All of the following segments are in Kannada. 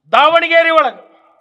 ದಾವಣಗೆರೆ ಒಳಗೆ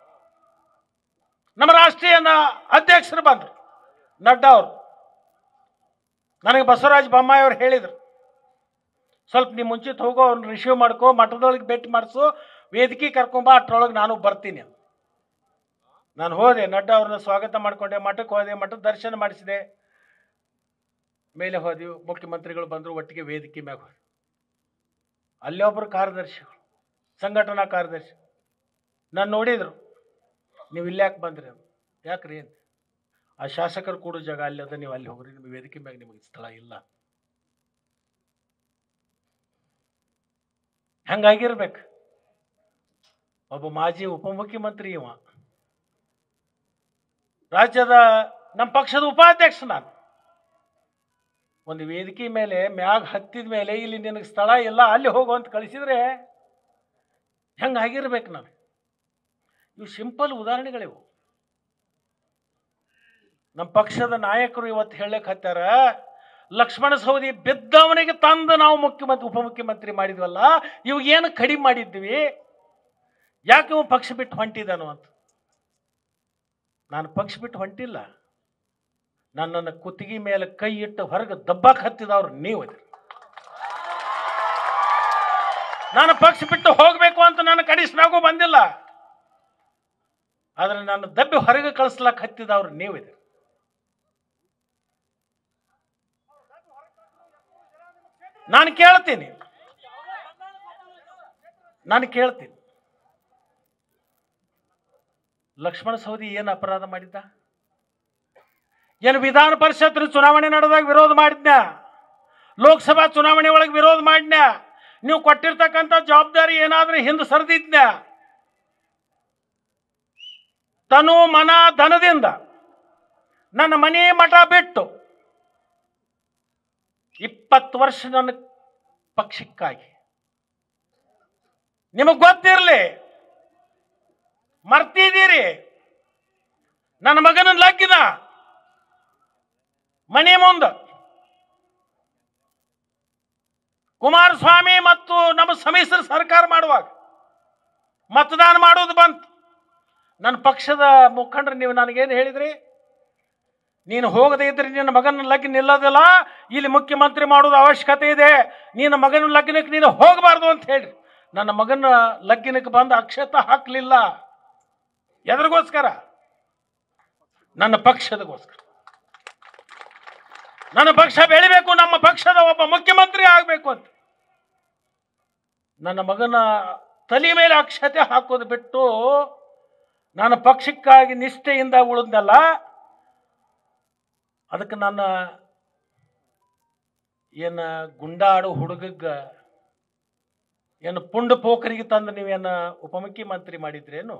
ನಮ್ಮ ರಾಷ್ಟ್ರೀಯ ನ- ಅಧ್ಯಕ್ಷರು ಬಂದರು ನಡ್ಡಾ ಅವರು ನನಗೆ ಬಸವರಾಜ ಬೊಮ್ಮಾಯಿ ಅವ್ರು ಹೇಳಿದರು ಸ್ವಲ್ಪ ನೀವು ಮುಂಚಿತ ಹೋಗೋ ಅವ್ರನ್ನ ರಿಸೀವ್ ಮಾಡ್ಕೋ ಮಠದೊಳಗೆ ಭೇಟಿ ಮಾಡಿಸು ವೇದಿಕೆ ಕರ್ಕೊಂಬ ಅಷ್ಟರೊಳಗೆ ನಾನು ಬರ್ತೀನಿ ಅಂತ. ನಾನು ಹೋದೆ ನಡ್ಡಾ ಅವ್ರನ್ನ ಸ್ವಾಗತ ಮಾಡಿಕೊಂಡೆ ಮಠಕ್ಕೆ ಹೋದೆ ಮಠದ ದರ್ಶನ ಮಾಡಿಸಿದೆ ಮೇಲೆ ಹೋದೆವು ಮುಖ್ಯಮಂತ್ರಿಗಳು ಬಂದರು ಒಟ್ಟಿಗೆ ವೇದಿಕೆ ಮ್ಯಾಗ ಹೋದೆ ಅಲ್ಲೇ ಒಬ್ಬರು ಕಾರ್ಯದರ್ಶಿಗಳು ಸಂಘಟನಾ ಕಾರ್ಯದರ್ಶಿ ನಾನು ನೋಡಿದರು ನೀವು ಇಲ್ಲಿ ಯಾಕೆ ಬಂದ್ರಿ ಅಂತ ಯಾಕ್ರಿ ಅಂತ ಆ ಶಾಸಕರು ಕೂಡೋ ಜಾಗ ಅಲ್ಲಿ ಅದ ನೀವು ಅಲ್ಲಿ ಹೋಗ್ರಿ ನಿಮ್ಮ ವೇದಿಕೆ ಮ್ಯಾಗ ನಿಮಗೆ ಸ್ಥಳ ಇಲ್ಲ ಹಂಗಾಗಿರ್ಬೇಕು ಒಬ್ಬ ಮಾಜಿ ಉಪಮುಖ್ಯಮಂತ್ರಿ ಇವ ರಾಜ್ಯದ ನಮ್ಮ ಪಕ್ಷದ ಉಪಾಧ್ಯಕ್ಷ ನಾನು ಒಂದು ವೇದಿಕೆ ಮೇಲೆ ಮ್ಯಾಗ ಹತ್ತಿದ ಮೇಲೆ ಇಲ್ಲಿ ನಿನಗೆ ಸ್ಥಳ ಇಲ್ಲ ಅಲ್ಲಿ ಹೋಗು ಅಂತ ಕಳಿಸಿದ್ರೆ ಹೆಂಗಾಗಿರ್ಬೇಕು ನಾನು ಇವು ಸಿಂಪಲ್ ಉದಾಹರಣೆಗಳಿವು ನಮ್ಮ ಪಕ್ಷದ ನಾಯಕರು ಇವತ್ತು ಹೇಳಕ್ ಹತ್ತಾರ ಲಕ್ಷ್ಮಣ ಸವದಿ ಬಿದ್ದವನಿಗೆ ತಂದು ನಾವು ಮುಖ್ಯಮಂತ್ರಿ ಉಪಮುಖ್ಯಮಂತ್ರಿ ಮಾಡಿದ್ವಲ್ಲ ಇವಾಗ ಏನು ಕಡಿಮೆ ಮಾಡಿದ್ವಿ ಯಾಕೆ ಇವ ಪಕ್ಷ ಬಿಟ್ಟು ಹೊಂಟಿದನು ಅಂತ ನಾನು ಪಕ್ಷ ಬಿಟ್ಟು ಹೊಂಟಿಲ್ಲ ನನ್ನನ್ನು ಕುತ್ತಿಗೆ ಮೇಲೆ ಕೈ ಇಟ್ಟು ಹೊರಗೆ ದಬ್ಬಾಕ್ ಹತ್ತಿದವ್ರು ನೀವು ಅದಿರಿ. ನಾನು ಪಕ್ಷ ಬಿಟ್ಟು ಹೋಗಬೇಕು ಅಂತ ನನ್ನ ಕಡಿಸ್ನಾಗೂ ಬಂದಿಲ್ಲ ಆದ್ರೆ ನಾನು ದಬ್ಬಿ ಹೊರಗೆ ಕಳಿಸ್ಲಕ್ ಹತ್ತಿದವ್ರು ನೀವಿದೆ ನಾನು ಕೇಳ್ತೀನಿ ನಾನು ಕೇಳ್ತೀನಿ ಲಕ್ಷ್ಮಣ ಸವದಿ ಏನು ಅಪರಾಧ ಮಾಡಿದ್ದ ಏನು ವಿಧಾನ ಪರಿಷತ್ ಚುನಾವಣೆ ನಡೆದಾಗ ವಿರೋಧ ಮಾಡಿದ್ನ ಲೋಕಸಭಾ ಚುನಾವಣೆ ಒಳಗೆ ವಿರೋಧ ಮಾಡಿದ್ನ ನೀವು ಕೊಟ್ಟಿರ್ತಕ್ಕಂಥ ಜವಾಬ್ದಾರಿ ಏನಾದ್ರೂ ಹಿಂದೆ ಸರಿದಿದ್ನ ತನು ಮನ ಧನದಿಂದ ನನ್ನ ಮನೆ ಮಠ ಬಿಟ್ಟು ಇಪ್ಪತ್ತು ವರ್ಷ ನನ್ನ ಪಕ್ಷಕ್ಕಾಗಿ ನಿಮಗೆ ಗೊತ್ತಿರಲಿ ಮರ್ತಿದ್ದೀರಿ ನನ್ನ ಮಗನ ಲಗ್ನ ಮನೆ ಮುಂದೆ ಕುಮಾರಸ್ವಾಮಿ ಮತ್ತು ನಮ್ಮ ಸಮ್ಮಿಶ್ರ ಸರ್ಕಾರ ಮಾಡುವಾಗ ಮತದಾನ ಮಾಡೋದು ಬಂತು ನನ್ನ ಪಕ್ಷದ ಮುಖಂಡರು ನೀವು ನನಗೇನು ಹೇಳಿದ್ರಿ ನೀನು ಹೋಗದೇ ಇದ್ರೆ ನಿನ್ನ ಮಗನ ಲಗ್ನ ನಿಲ್ಲೋದಿಲ್ಲ ಇಲ್ಲಿ ಮುಖ್ಯಮಂತ್ರಿ ಮಾಡೋದು ಅವಶ್ಯಕತೆ ಇದೆ ನಿನ್ನ ಮಗನ ಲಗ್ನಕ್ಕೆ ನೀನು ಹೋಗಬಾರ್ದು ಅಂತ ಹೇಳ್ರಿ ನನ್ನ ಮಗನ ಲಗ್ನಕ್ಕೆ ಬಂದು ಅಕ್ಷತ ಹಾಕಲಿಲ್ಲ ಎದ್ರಿಗೋಸ್ಕರ ನನ್ನ ಪಕ್ಷದಗೋಸ್ಕರ ನನ್ನ ಪಕ್ಷ ಬೆಳಿಬೇಕು ನಮ್ಮ ಪಕ್ಷದ ಒಬ್ಬ ಮುಖ್ಯಮಂತ್ರಿ ಆಗಬೇಕು ಅಂತ ನನ್ನ ಮಗನ ತಲೆ ಮೇಲೆ ಅಕ್ಷತೆ ಹಾಕೋದು ಬಿಟ್ಟು ನನ್ನ ಪಕ್ಷಕ್ಕಾಗಿ ನಿಷ್ಠೆಯಿಂದ ಉಳಿದ್ನಲ್ಲ ಅದಕ್ಕೆ ನನ್ನ ಏನು ಗುಂಡಾಡು ಹುಡುಗಗ ಏನು ಪುಂಡ ಪೋಖರಿಗೆ ತಂದು ನೀವೇನು ಉಪಮುಖ್ಯಮಂತ್ರಿ ಮಾಡಿದ್ರೇನು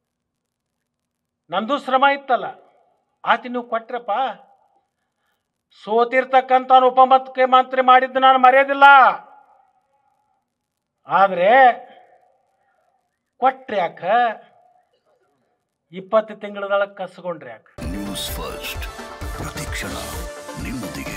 ನಂದು ಶ್ರಮ ಇತ್ತಲ್ಲ ಆತಿ ನೀವು ಕೊಟ್ರಪ್ಪ ಸೋತಿರ್ತಕ್ಕಂಥ ಉಪಮುಖ್ಯಮಂತ್ರಿ ಮಾಡಿದ್ದು ನಾನು ಮರೆಯೋದಿಲ್ಲ ಆದರೆ ಕೊಟ್ರಿ ಯಾಕ ಇಪ್ಪತ್ತು ತಿಂಗಳದೊಳಗೆ ಕಸ್ಕೊಂಡ್ರಿ ಯಾಕೆ ನ್ಯೂಸ್ ಫಸ್ಟ್ ಪ್ರತಿಕ್ಷಣ ನಿಮ್ಮೊಂದಿಗೆ